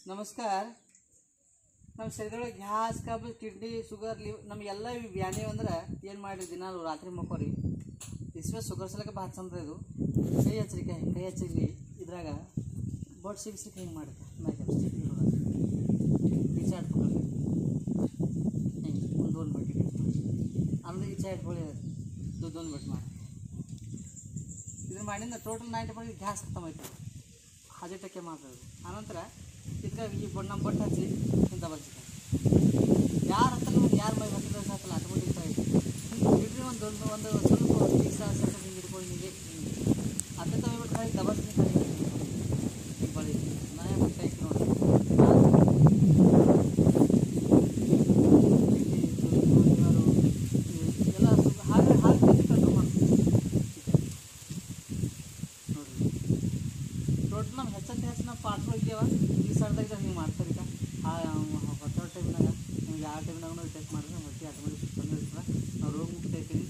ನಮಸ್ಕಾರ ನಮ್ಮ ಶರೀರದೊಳಗೆ ಗ್ಯಾಸ್ ಕಬ್ಬು ಕಿಡ್ನಿ ಶುಗರ್ ಲಿವ್ ನಮಗೆಲ್ಲ ಇವು ಬ್ಯಾನಿ ಅಂದ್ರೆ ಏನು ಮಾಡಿರಿ ದಿನ ರಾತ್ರಿ ಮಕ್ಕೋರಿ ಇಸ್ವೇ ಶುಗರ್ ಸಲಕ್ಕೆ ಭಾಳ ಚಂದ ಇದು ಕೈ ಹಚ್ಚರಿಕೆ ಕೈ ಹಚ್ಚಲಿ ಇದ್ರಾಗ ಬಡ್ ಸಿಗ್ಸಿಕ್ಕೆ ಹಿಂಗೆ ಮಾಡುತ್ತೆ ಮ್ಯಾಗ ಸ್ಟಿಕ್ ಈ ಸೈಡ್ ತಗೊಳ್ರಿ ಹಿಂಗೆ ಒಂದು ಒಂದು ಬಟ್ ಅಂದ್ರೆ ಈ ಸೈಡ್ ಹೊಳಿ ದುಡ್ಡು ಬಟ್ ಮಾಡಿ ಇದನ್ನ ಮಾಡಿಂದ ಟೋಟಲ್ ನೈಂಟಿ ಪರ್ಸೆಂಟ್ ಗ್ಯಾಸ್ ಖತಮ್ ಆಯ್ತು ಅದೇ ಟಕ್ಕೆ ಮಾತಾಡೋದು ಆನಂತರ ಇದಕ್ಕೆ ಈ ಬಣ್ಣ ಬಟ್ ಹಚ್ಚಿ ಇಂಥ ಬರ್ತಿದ್ದೆ ಯಾರು ಹತ್ತಲ್ಲ ಒಂದು ಯಾರು ಮೈ ಹತ್ತಿರ ಸಾಕಲ್ಲ ಆಟೋಮೆಟಿಕ್ ಆಯ್ತು ಬಿಡ್ರಿ ಒಂದು ದೊಡ್ಡ ಒಂದು ಸ್ವಲ್ಪ ಈಗ ಸೆಕೆಂಡ್ ಹಿಂಗೆ ಹಿಡ್ಕೊಂಡು ಹಿಂಗೆ ಅದೇ ತಗೊಬಿಟ್ರೆ ಹಾಗೆ ದಬಸ್ನಿ ಈಗ ಬಳಿ ನಾ ಬಟ್ಟೆ ಐತಿ ನೋಡಿ ಎಲ್ಲ ಹಾಗೆ ಹಾಗೆ ಕಂಟ್ರೋಲ್ ಮಾಡ್ತೀವಿ ನೋಡ್ರಿ ಟೋಟಲ್ ನಮ್ಮ ಹೆಚ್ಚಂತ ಹೆಚ್ಚು ನಾವು ಪಾರ್ಟ್ಗಳು ಇದ್ದೇವ ಈ ಸಣ್ಣದಾಗ ಹಿಂಗೆ ಮಾಡ್ತಾರೆ ಈಗ ಆ ಹೊಸ ಟೈಮ್ನಾಗ ನಿಮ್ಗೆ ಯಾವ ಟೈಮ್ನಾಗ ಚೆಕ್ ಮಾಡಿದ್ರೆ ಹೊಟ್ಟೆ ಆಟೋಮೆಟಿಕ್ ಬಂದಿರ್ತದೆ ನಾವು ರೋಗ ಮುಕ್ತ ಐತೀವಿ